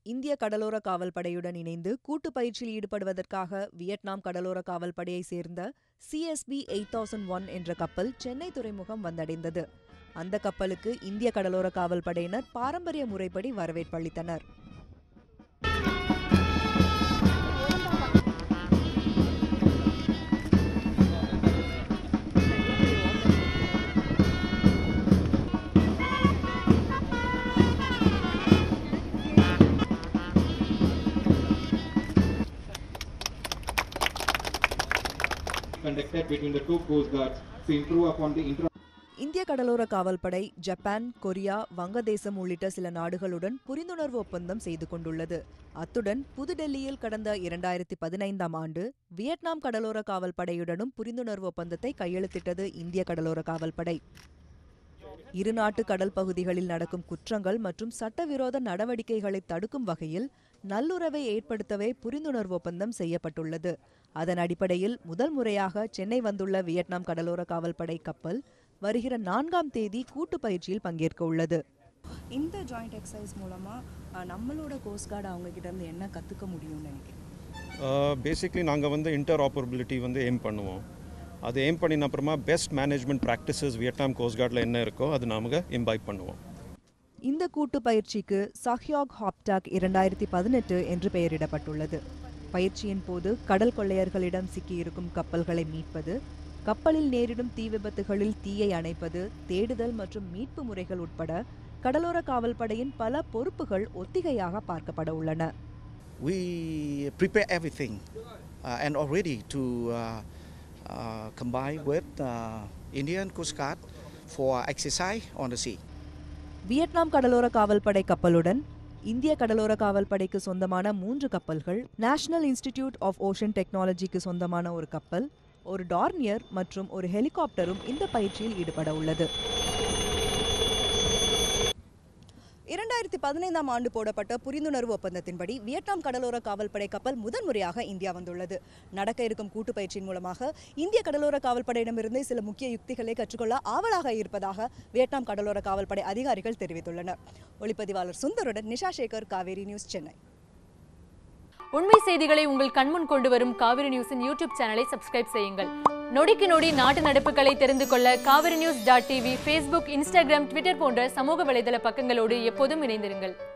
இந்திய கடலோர காவல் படையுடன் இணைந்து கூட்டுப் பயிற்சியில் ஈடுபடுவதற்காக வியட்நாம் கடலோர காவல் படையைச் சேர்ந்த சிஎஸ்பி எயிட் தௌசண்ட் ஒன் என்ற கப்பல் சென்னை துறைமுகம் வந்தடைந்தது அந்த கப்பலுக்கு இந்திய கடலோர காவல் படையினர் பாரம்பரிய முறைப்படி வரவேற்பளித்தனர் conducted between the two coast guards to improve upon the inter இந்திய கடலோர காவல்படை ஜப்பான் கொரியா வங்கதேசம் உள்ளிட்ட சில நாடுகளுடன் புரிந்துணர்வு ஒப்பந்தம் செய்து கொண்டுள்ளது அத்துடன் புதுடெல்லியில் கடந்த இரண்டாயிரத்தி பதினைந்தாம் ஆண்டு வியட்நாம் கடலோர காவல் படையுடனும் புரிந்துணர்வு ஒப்பந்தத்தை கையெழுத்திட்டது இந்திய கடலோர காவல்படை இரு நாட்டு கடல் பகுதிகளில் நடக்கும் குற்றங்கள் மற்றும் சட்டவிரோத நடவடிக்கைகளை தடுக்கும் வகையில் நல்லுறவை ஏற்படுத்தவே புரிந்துணர்வு ஒப்பந்தம் செய்யப்பட்டுள்ளது அதன் அடிப்படையில் முதல் முறையாக சென்னை வந்துள்ள வியட்நாம் கடலோர காவல்படை கப்பல் வருகிற நான்காம் தேதி கூட்டு பயிற்சியில் பங்கேற்க உள்ளது இந்த ஜாயிண்ட் எக்ஸசைஸ் மூலமாக நம்மளோட கோஸ்ட் கார்டு அவங்க கிட்ட இருந்து என்ன கற்றுக்க முடியும்னு நினைக்கிறேன் பேசிக்லி நாங்கள் வந்து இன்டர் ஆப்பரபிலிட்டி வந்து எய்ம் பண்ணுவோம் அது எய்ம் பண்ணின அப்புறமா best management practices Vietnam coast கார்டில் என்ன இருக்கோ அது நாம இம்பாய்ப் பண்ணுவோம் இந்த கூட்டு பயிற்சிக்கு சஹ்யாக் ஹாப்டாக் இரண்டாயிரத்தி பதினெட்டு என்று பெயரிடப்பட்டுள்ளது பயிற்சியின் போது கடல் கொள்ளையர்களிடம் சிக்கியிருக்கும் கப்பல்களை மீட்பது கப்பலில் நேரிடும் தீ விபத்துகளில் தீயை அணைப்பது தேடுதல் மற்றும் மீட்பு முறைகள் உட்பட கடலோர காவல் படையின் பல பொறுப்புகள் ஒத்திகையாக பார்க்கப்பட உள்ளன we prepare everything uh, and already to uh, uh, combine with uh, Indian Coast Guard for exercise on the sea. Vietnam கடலோர காவல்படை கப்பலுடன் இந்திய கடலோர காவல்படைக்கு சொந்தமான மூன்று கப்பல்கள் நேஷனல் இன்ஸ்டிடியூட் ஆஃப் ஓஷன் டெக்னாலஜிக்கு சொந்தமான ஒரு கப்பல் ஒரு டார்னியர் மற்றும் ஒரு ஹெலிகாப்டரும் இந்த பயிற்சியில் ஈடுபட உள்ளது இரண்டாயிரத்தி பதினைந்தாம் ஆண்டு போடப்பட்ட புரிந்துணர்வு ஒப்பந்தத்தின்படி வியட்நாம் கடலோர காவல்படை கப்பல் முதன்முறையாக இந்தியா வந்துள்ளது நடக்க இருக்கும் கூட்டு பயிற்சியின் மூலமாக இந்திய கடலோர காவல்படையிடமிருந்து சில முக்கிய யுக்திகளை கற்றுக்கொள்ள ஆவலாக இருப்பதாக வியட்நாம் கடலோர காவல்படை அதிகாரிகள் தெரிவித்துள்ளனர் ஒளிப்பதிவாளர் சுந்தருடன் நிஷா சேகர் காவேரி நியூஸ் சென்னை உண்மை செய்திகளை உங்கள் கண்முன் கொண்டு வரும் காவிரி நியூஸின் யூடியூப் சேனலை சப்ஸ்கிரைப் செய்யுங்கள் நொடிக்கு நொடி நாட்டு நடப்புகளை தெரிந்து கொள்ள Kaveri news dot TV Facebook Instagram Twitter போன்ற சமூக வலைதள பக்கங்களோடு எப்போதும் இணைந்திருங்கள்